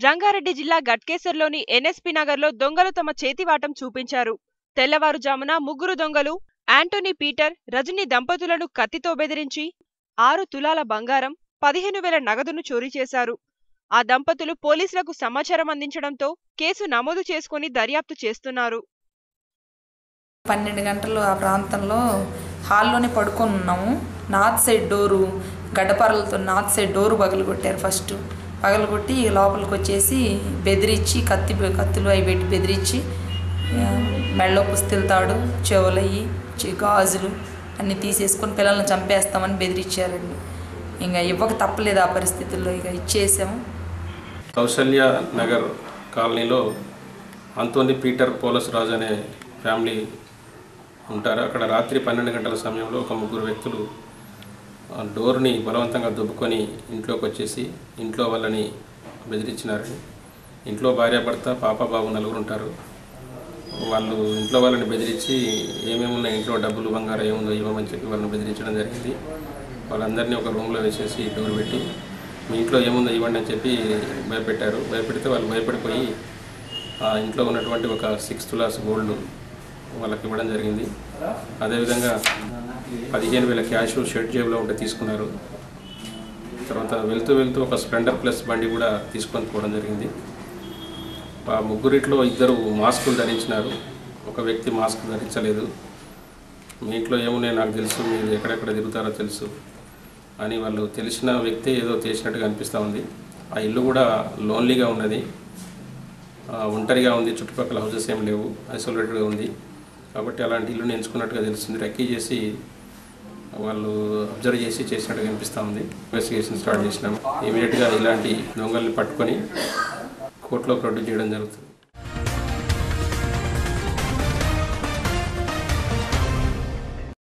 రంగారెడ్డి జిల్లా గట్కేసర్లోని ఎన్ఎస్పి నగర్లో దొంగలు తమ చేతివాటం చూపించారు తెల్లవారుజామున ముగ్గురు దొంగలు యాంటోనీ పీటర్ రజనీ దంపతులను కత్తితో బెదిరించి ఆరు తులాల బంగారం పదిహేను వేల నగదును చోరీ చేశారు ఆ దంపతులు పోలీసులకు సమాచారం అందించడంతో కేసు నమోదు చేసుకుని దర్యాప్తు చేస్తున్నారు పన్నెండు గంటలు ఆ ప్రాంతంలో హాల్లోనే పడుకొని ఉన్నాము నార్త్ సైడ్ డోరు గడ్డపరలతో నార్త్ సైడ్ డోరు పగలు కొట్టారు ఫస్ట్ పగలు కొట్టి లోపలికి వచ్చేసి బెదిరించి కత్తి కత్తులు అవి పెట్టి బెదిరించి ఆ, మెళ్ళో పుస్తెలు తాడు చెవులయ్యి చె- గాజులు అన్నీ తీసేసుకొని పిల్లల్ని చంపేస్తామని బెదిరించారండి ఇంకా ఇవ్వక తప్పలేదు ఆ పరిస్థితుల్లో ఇక ఇచ్చేసాము కౌశల్య నగర్ కాలనీలో అంతోని పీటర్ పోలస్ రాజు అనే ఫ్యామిలీ ఉంటారు అక్కడ రాత్రి పన్నెండు గంటల సమయంలో ఒక ముగ్గురు వ్యక్తులు ఆ, డోర్ని బలవంతంగా దుబ్బుకొని ఇంట్లోకి వచ్చేసి ఇంట్లో వాళ్ళని బెదిరించినారని ఇంట్లో భార్యాభర్త పాప బాబు నలుగురు ఉంటారు వాళ్ళు ఇంట్లో వాళ్ళని బెదిరించి ఏమేమి ఉన్నాయి ఇంట్లో డబ్బులు బంగారం ఏముందో ఇవ్వమని చెప్పి వాళ్ళని బెదిరించడం జరిగింది వాళ్ళందరినీ ఒక రూమ్లో వేసేసి డోర్ పెట్టి మీ ఇంట్లో ఏముందో ఇవ్వండి అని చెప్పి భయపెట్టారు భయపెడితే వాళ్ళు భయపడిపోయి ఆ ఇంట్లో ఉన్నటువంటి ఒక సిక్స్ తులాస్ గోల్డ్ వాళ్ళకి ఇవ్వడం జరిగింది అదేవిధంగా పదిహేను వేల క్యాష్ షర్ట్ జేబులో ఉంటే తీసుకున్నారు తర్వాత వెళ్తూ వెళ్తూ ఒక స్ప్లెండర్ ప్లస్ బండి కూడా తీసుకొని పోవడం జరిగింది ఆ ముగ్గురిట్లో ఇద్దరు మాస్కులు ధరించినారు ఒక వ్యక్తి మాస్క్ ధరించలేదు మీ ఇంట్లో ఏమున్నాయో నాకు తెలుసు మీరు ఎక్కడెక్కడ తిరుగుతారో తెలుసు అని వాళ్ళు తెలిసిన వ్యక్తి ఏదో చేసినట్టుగా అనిపిస్తూ ఉంది ఆ ఇల్లు కూడా లోన్లీగా ఉన్నది ఆ, ఒంటరిగా ఉంది చుట్టుపక్కల హౌసెస్ ఏం లేవు ఐసోలేటెడ్గా ఉంది కాబట్టి అలాంటి ఇల్లుని ఎంచుకున్నట్టుగా తెలుస్తుంది రెక్కీ చేసి వాళ్ళు అబ్జర్వ్ చేసి చేసినట్టుగా అనిపిస్తూ ఉంది ఇన్వెస్టిగేషన్ స్టార్ట్ చేసినాము ఇమీడియట్గా ఇలాంటి దొంగల్ని పట్టుకొని కోర్టులో ప్రొడ్యూస్ చేయడం జరుగుతుంది